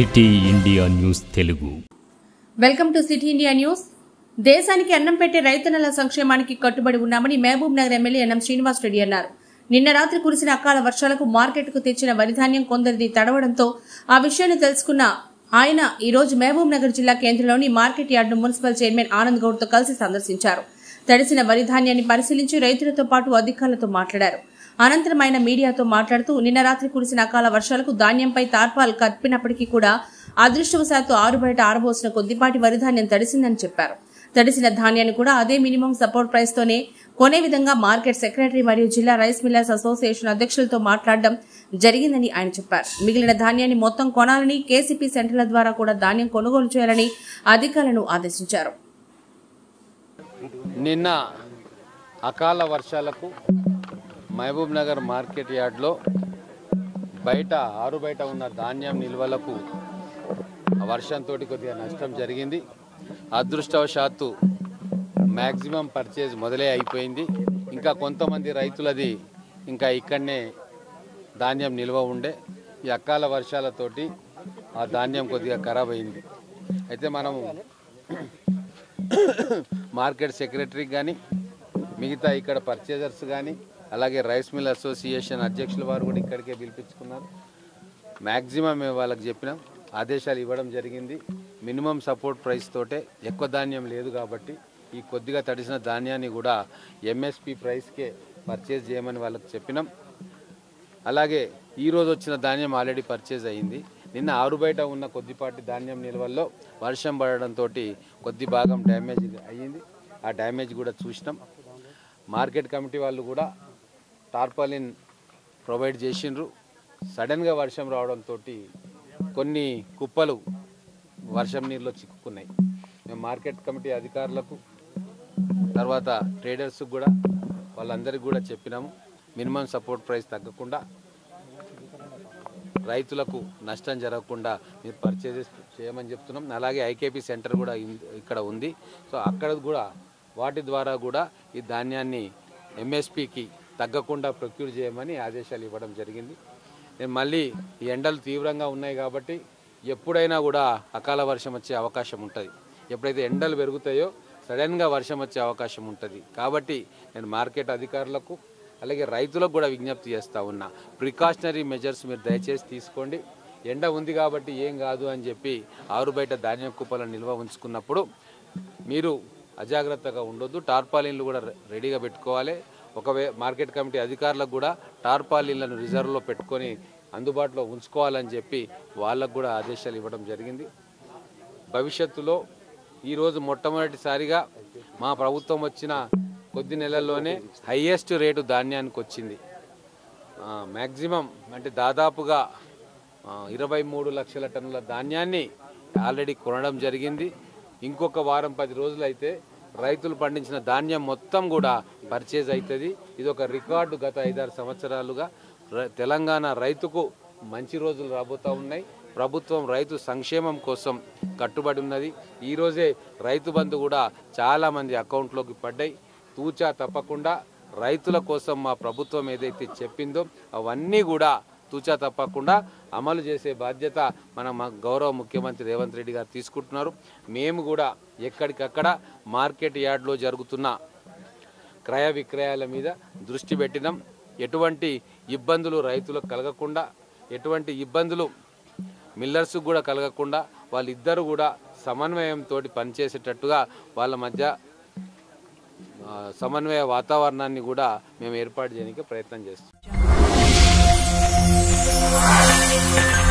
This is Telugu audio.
city India news Telugu welcome to city India news దేశానికి అన్నం పెట్టే రైతన్నల సంక్షేమానికి కట్టుబడి ఉన్నామని Mahabubnagar MLA NM Srinivas Reddy అన్నారు నిన్న రాత్రి కురిసిన అకాల వర్షాలకు మార్కెట్కు తెచ్చిన వరిధాన్యం కొందరిది తడవడంతో ఆ విషయాన్ని తెలుసుకున్న ఆయన ఈ రోజు మహబూబ్ నగర్ జిల్లా కేంద్రంలోని మార్కెట్ యార్డును మున్సిపల్ చైర్మన్ ఆనంద్ గౌడ్తో కలిసి సందర్శించారు తడిసిన వరి ధాన్యాన్ని పరిశీలించి రైతులతో పాటు అధికారులతో మాట్లాడారు అనంతరం ఆయన మీడియాతో మాట్లాడుతూ నిన్న రాత్రి కురిసిన అకాల వర్షాలకు ధాన్యంపై తార్పాల్ కప్పినప్పటికీ కూడా అదృష్టవశాత్తు ఆరు బయట ఆరబోసిన కొద్దిపాటి వరిధాన్యం తడిసిందని చెప్పారు తడిసిన ధాన్యాన్ని కూడా అదే మినిమం సపోర్ట్ ప్రైస్ తోనే కొనే విధంగా మార్కెట్ సెక్రటరీ మరియు జిల్లా రైస్ మిల్లర్స్ అసోసియేషన్ అధ్యక్షులతో మాట్లాడడం జరిగిందని ఆయన చెప్పారు మిగిలిన ధాన్యాన్ని మొత్తం కొనాలని కేసీపీ సెంటర్ల ద్వారా కూడా ధాన్యం కొనుగోలు చేయాలని అధికారులను ఆదేశించారు నిన్న అకాల వర్షాలకు మహబూబ్ నగర్ మార్కెట్ యార్డ్లో బయట ఆరు బయట ఉన్న ధాన్యం నిల్వలకు ఆ వర్షంతో కొద్దిగా నష్టం జరిగింది అదృష్టవశాత్తు మ్యాక్సిమం పర్చేజ్ మొదలే అయిపోయింది ఇంకా కొంతమంది రైతులది ఇంకా ఇక్కడనే ధాన్యం నిల్వ ఉండే ఈ అకాల వర్షాలతోటి ఆ ధాన్యం కొద్దిగా ఖరాబ్ అయింది అయితే మనము మార్కెట్ సెక్రటరీకి కానీ మిగతా ఇక్కడ పర్చేజర్స్ కానీ అలాగే రైస్ మిల్ అసోసియేషన్ అధ్యక్షుల వారు కూడా ఇక్కడికే పిలిపించుకున్నారు మ్యాక్సిమం మేము వాళ్ళకి చెప్పినాం ఆదేశాలు ఇవ్వడం జరిగింది మినిమం సపోర్ట్ ప్రైస్ తోటే ఎక్కువ ధాన్యం లేదు కాబట్టి ఈ కొద్దిగా తడిసిన ధాన్యాన్ని కూడా ఎంఎస్పి ప్రైస్కే పర్చేజ్ చేయమని వాళ్ళకి చెప్పినాం అలాగే ఈ రోజు వచ్చిన ధాన్యం ఆల్రెడీ పర్చేజ్ అయ్యింది నిన్న ఆరు బయట ఉన్న కొద్దిపాటి ధాన్యం నిల్వల్లో వర్షం పడడంతో కొద్ది భాగం డ్యామేజ్ అయ్యింది ఆ డ్యామేజ్ కూడా చూసినాం మార్కెట్ కమిటీ వాళ్ళు కూడా టార్పాలిన్ ప్రొవైడ్ చేసిండ్రు సడన్గా వర్షం రావడంతో కొన్ని కుప్పలు వర్షం నీళ్ళలో చిక్కుకున్నాయి మేము మార్కెట్ కమిటీ అధికారులకు తర్వాత ట్రేడర్స్కి కూడా వాళ్ళందరికీ కూడా చెప్పినాము మినిమం సపోర్ట్ ప్రైస్ తగ్గకుండా రైతులకు నష్టం జరగకుండా మీరు పర్చేజెస్ చేయమని చెప్తున్నాం అలాగే ఐకేపీ సెంటర్ కూడా ఇన్- ఇక్కడ ఉంది సో అక్కడ కూడా వాటి ద్వారా కూడా ఈ ధాన్యాన్ని ఎంఎస్పికి తగ్గకుండా ప్రొక్యూర్ చేయమని ఆదేశాలు ఇవ్వడం జరిగింది నేను మళ్ళీ ఈ ఎండలు తీవ్రంగా ఉన్నాయి కాబట్టి ఎప్పుడైనా కూడా అకాల వర్షం వచ్చే అవకాశం ఉంటుంది ఎప్పుడైతే ఎండలు పెరుగుతాయో సడన్గా వర్షం వచ్చే అవకాశం ఉంటుంది కాబట్టి నేను మార్కెట్ అధికారులకు అలాగే రైతులకు కూడా విజ్ఞప్తి చేస్తూ ఉన్నా ప్రికాషనరీ మెజర్స్ మీరు దయచేసి తీసుకోండి ఎండ ఉంది కాబట్టి ఏం కాదు అని చెప్పి ఆరు బయట ధాన్యం కుప్పలను నిల్వ ఉంచుకున్నప్పుడు మీరు అజాగ్రత్తగా ఉండొద్దు టార్పాలిన్లు కూడా రె- రెడీగా పెట్టుకోవాలి ఒకవే మార్కెట్ కమిటీ అధికారులకు కూడా టార్పాలిన్లను రిజర్వ్లో పెట్టుకొని అందుబాటులో ఉంచుకోవాలని చెప్పి వాళ్ళకు కూడా ఆదేశాలు ఇవ్వడం జరిగింది భవిష్యత్తులో ఈరోజు మొట్టమొదటిసారిగా మా ప్రభుత్వం వచ్చిన కొద్ది నెలల్లోనే హయ్యెస్ట్ రేటు ధాన్యానికి వచ్చింది మ్యాక్సిమం అంటే దాదాపుగా ఆ, ఇరవై మూడు లక్షల టన్నుల ధాన్యాన్ని ఆల్రెడీ కొనడం జరిగింది ఇంకొక వారం పది రోజులు అయితే రైతులు పండించిన ధాన్యం మొత్తం కూడా పర్చేజ్ అవుతుంది ఇది ఒక రికార్డు గత ఐదారు సంవత్సరాలుగా ర- తెలంగాణ రైతుకు మంచి రోజులు రాబోతూ ఉన్నాయి ప్రభుత్వం రైతు సంక్షేమం కోసం కట్టుబడి ఉన్నది ఈరోజే రైతు బంధు కూడా చాలామంది అకౌంట్లోకి పడ్డాయి తూచా తప్పకుండా రైతుల కోసం మా ప్రభుత్వం ఏదైతే చెప్పిందో అవన్నీ కూడా తూచా తప్పకుండా అమలు చేసే బాధ్యత మన మా గౌరవ ముఖ్యమంత్రి రేవంత్ రెడ్డి గారు తీసుకుంటున్నారు మేము కూడా ఎక్కడికక్కడ మార్కెట్ యార్డ్లో జరుగుతున్న క్రయ విక్రయాల మీద దృష్టి పెట్టినాం ఎటువంటి ఇబ్బందులు రైతులకు కలగకుండా ఎటువంటి ఇబ్బందులు మిల్లర్స్ కూడా కలగకుండా వాళ్ళిద్దరూ కూడా సమన్వయంతో పనిచేసేటట్టుగా వాళ్ళ మధ్య ఆ, సమన్వయ వాతావరణాన్ని కూడా మేము ఏర్పాటు చేయడానికి ప్రయత్నం చేస్తాం